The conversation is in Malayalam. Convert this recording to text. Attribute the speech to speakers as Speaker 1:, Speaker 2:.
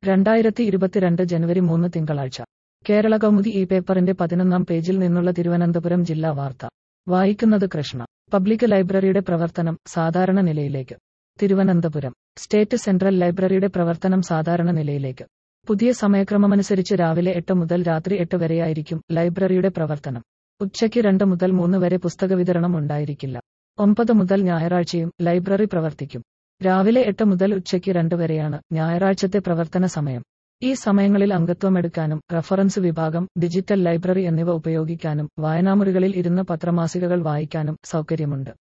Speaker 1: രണ്ടായിരത്തി ഇരുപത്തിരണ്ട് ജനുവരി മൂന്ന് തിങ്കളാഴ്ച കേരള കൗമുദി ഈ പേപ്പറിന്റെ പതിനൊന്നാം പേജിൽ നിന്നുള്ള തിരുവനന്തപുരം ജില്ലാ വാർത്ത വായിക്കുന്നത് കൃഷ്ണ പബ്ലിക് ലൈബ്രറിയുടെ പ്രവർത്തനം സാധാരണ നിലയിലേക്ക് തിരുവനന്തപുരം സ്റ്റേറ്റ് സെൻട്രൽ ലൈബ്രറിയുടെ പ്രവർത്തനം സാധാരണ നിലയിലേക്ക് പുതിയ സമയക്രമമനുസരിച്ച് രാവിലെ എട്ട് മുതൽ രാത്രി എട്ട് വരെയായിരിക്കും ലൈബ്രറിയുടെ പ്രവർത്തനം ഉച്ചയ്ക്ക് രണ്ട് മുതൽ മൂന്ന് വരെ പുസ്തക വിതരണം ഉണ്ടായിരിക്കില്ല ഒമ്പത് മുതൽ ഞായറാഴ്ചയും ലൈബ്രറി പ്രവർത്തിക്കും രാവിലെ എട്ട് മുതൽ ഉച്ചയ്ക്ക് രണ്ട് വരെയാണ് ഞായറാഴ്ചത്തെ പ്രവർത്തന സമയം ഈ സമയങ്ങളിൽ അംഗത്വമെടുക്കാനും റഫറൻസ് വിഭാഗം ഡിജിറ്റൽ ലൈബ്രറി എന്നിവ ഉപയോഗിക്കാനും വായനാമുറികളിൽ ഇരുന്ന് പത്രമാസികകൾ വായിക്കാനും സൗകര്യമുണ്ട്